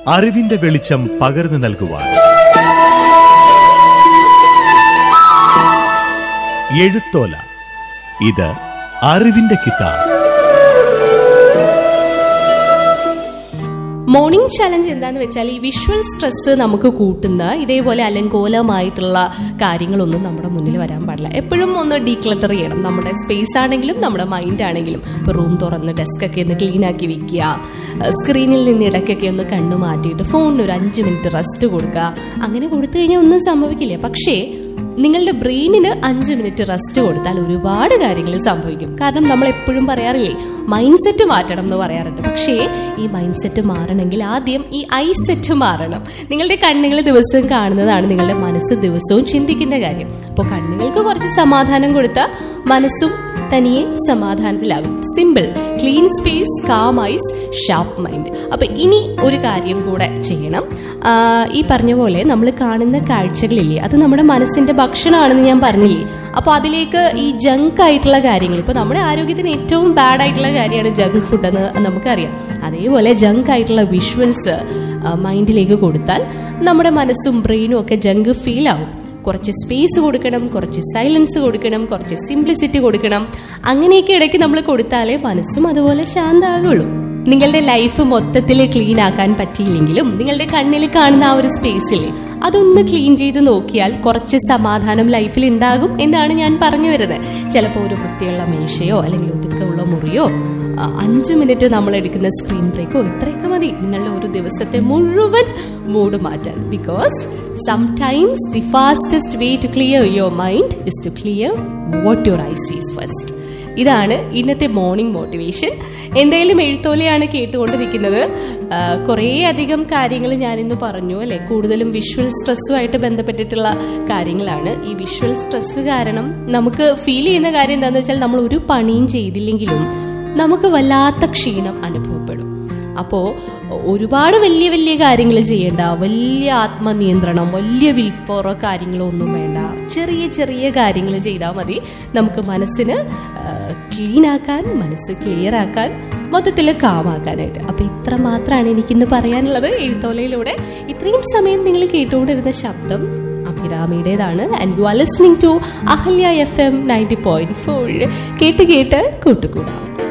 അറിവിന്റെ വെളിച്ചം പകർന്നു നൽകുവാൻ എഴുത്തോല ഇത് അറിവിന്റെ കിതാബ് മോർണിംഗ് ചലഞ്ച് എന്താന്ന് വെച്ചാൽ ഈ വിഷ്വൽ സ്ട്രെസ് നമുക്ക് കൂട്ടുന്ന ഇതേപോലെ അലങ്കോലമായിട്ടുള്ള കാര്യങ്ങളൊന്നും നമ്മുടെ മുന്നിൽ വരാൻ പാടില്ല എപ്പോഴും ഒന്ന് ഡീക്ലട്ടർ ചെയ്യണം നമ്മുടെ സ്പേസ് ആണെങ്കിലും നമ്മുടെ മൈൻഡ് ആണെങ്കിലും ഇപ്പോൾ റൂം തുറന്ന് ഡെസ്ക് ഒക്കെ ഒന്ന് ക്ലീൻ ആക്കി വെക്കുക സ്ക്രീനിൽ നിന്ന് ഇടയ്ക്കൊക്കെ ഒന്ന് കണ്ണു മാറ്റിയിട്ട് ഫോണിന് ഒരു അഞ്ച് മിനിറ്റ് റെസ്റ്റ് കൊടുക്കുക അങ്ങനെ കൊടുത്തു കഴിഞ്ഞാൽ ഒന്നും സംഭവിക്കില്ല പക്ഷേ നിങ്ങളുടെ ബ്രെയിനിന് അഞ്ച് മിനിറ്റ് റെസ്റ്റ് കൊടുത്താൽ ഒരുപാട് കാര്യങ്ങൾ സംഭവിക്കും കാരണം നമ്മൾ എപ്പോഴും പറയാറില്ലേ മൈൻഡ് സെറ്റ് മാറ്റണം എന്ന് പറയാറുണ്ട് പക്ഷേ ഈ മൈൻഡ് സെറ്റ് മാറണമെങ്കിൽ ആദ്യം ഈ ഐ സെറ്റ് മാറണം നിങ്ങളുടെ കണ്ണുകൾ ദിവസവും കാണുന്നതാണ് നിങ്ങളുടെ മനസ്സ് ദിവസവും ചിന്തിക്കുന്ന കാര്യം അപ്പോൾ കണ്ണുകൾക്ക് കുറച്ച് സമാധാനം കൊടുത്താൽ മനസ്സും തനിയെ സമാധാനത്തിലാകും simple clean space calm eyes sharp mind അപ്പൊ ഇനി ഒരു കാര്യം കൂടെ ചെയ്യണം ആ, ഈ പറഞ്ഞ പോലെ നമ്മൾ കാണുന്ന കാഴ്ചകളില്ലേ അത് നമ്മുടെ മനസ്സിന്റെ ഭക്ഷണമാണെന്ന് ഞാൻ പറഞ്ഞില്ലേ അപ്പോൾ അതിലേക്ക് ഈ ജങ്ക് ആയിട്ടുള്ള കാര്യങ്ങൾ ഇപ്പോൾ നമ്മുടെ ആരോഗ്യത്തിന് ഏറ്റവും ബാഡ് ആയിട്ടുള്ള കാര്യമാണ് ജങ്ക് ഫുഡ് എന്ന് നമുക്കറിയാം അതേപോലെ ജങ്ക് ആയിട്ടുള്ള വിഷ്വൽസ് മൈൻഡിലേക്ക് കൊടുത്താൽ നമ്മുടെ മനസ്സും ബ്രെയിനും ഒക്കെ ജങ്ക് ഫീൽ ആവും കുറച്ച് സ്പേസ് കൊടുക്കണം കുറച്ച് സൈലൻസ് കൊടുക്കണം കുറച്ച് സിംപ്ലിസിറ്റി കൊടുക്കണം അങ്ങനെയൊക്കെ ഇടയ്ക്ക് നമ്മൾ കൊടുത്താലേ മനസ്സും അതുപോലെ ശാന്താകുള്ളൂ നിങ്ങളുടെ ലൈഫ് മൊത്തത്തിൽ ക്ലീൻ ആക്കാൻ പറ്റിയില്ലെങ്കിലും നിങ്ങളുടെ കണ്ണിൽ കാണുന്ന ആ ഒരു സ്പേസിൽ അതൊന്ന് ക്ലീൻ ചെയ്ത് നോക്കിയാൽ കുറച്ച് സമാധാനം ലൈഫിൽ ഉണ്ടാകും എന്നാണ് ഞാൻ പറഞ്ഞു വരുന്നത് ചിലപ്പോൾ ഒരു വൃത്തിയുള്ള മേശയോ അല്ലെങ്കിൽ ഒതുക്കമുള്ള മുറിയോ ആ, അഞ്ച് മിനിറ്റ് നമ്മൾ എടുക്കുന്ന സ്ക്രീൻ ബ്രേക്കോ ഇത്രയൊക്കെ മതി നിങ്ങളുടെ ഒരു ദിവസത്തെ മുഴുവൻ മൂഡ് മാറ്റാൻ because sometimes the fastest way to clear your mind is to clear what your eye sees first ഇതാണ് ഇന്നത്തെ മോർണിംഗ് മോട്ടിവേഷൻ എന്തായാലും എഴുത്തോലെയാണ് കേട്ടുകൊണ്ടിരിക്കുന്നത് ആ, കുറേ അധികം കാര്യങ്ങൾ ഞാനിന്ന് പറഞ്ഞു അല്ലെ കൂടുതലും വിഷ്വൽ സ്ട്രെസ്സുമായിട്ട് ബന്ധപ്പെട്ടിട്ടുള്ള കാര്യങ്ങളാണ് ഈ വിഷ്വൽ സ്ട്രെസ് കാരണം നമുക്ക് ഫീൽ ചെയ്യുന്ന കാര്യം എന്താണെന്ന് വെച്ചാൽ നമ്മൾ ഒരു പണിയും ചെയ്തില്ലെങ്കിലും നമുക്ക് വല്ലാത്ത ക്ഷീണം അനുഭവപ്പെടും അപ്പോൾ ഒരുപാട് വലിയ വലിയ കാര്യങ്ങൾ ചെയ്യേണ്ട വലിയ ആത്മനിയന്ത്രണം വലിയ വിൽപ്പോറോ കാര്യങ്ങളോ ഒന്നും വേണ്ട ചെറിയ ചെറിയ കാര്യങ്ങൾ ചെയ്താൽ മതി നമുക്ക് മനസ്സിന് ക്ലീൻ ആക്കാൻ മനസ്സ് ക്ലിയർ ആക്കാൻ മൊത്തത്തിൽ കാമാക്കാനായിട്ട് അപ്പൊ ഇത്ര മാത്രമാണ് എനിക്കിന്ന് പറയാനുള്ളത് എഴുത്തോലയിലൂടെ ഇത്രയും സമയം നിങ്ങൾ കേട്ടുകൊണ്ടിരുന്ന ശബ്ദം അഭിരാമിയുടേതാണ് and you are listening to Ahalya F M ninety point four കേട്ട് കേട്ട് കൂട്ടുകൂടാം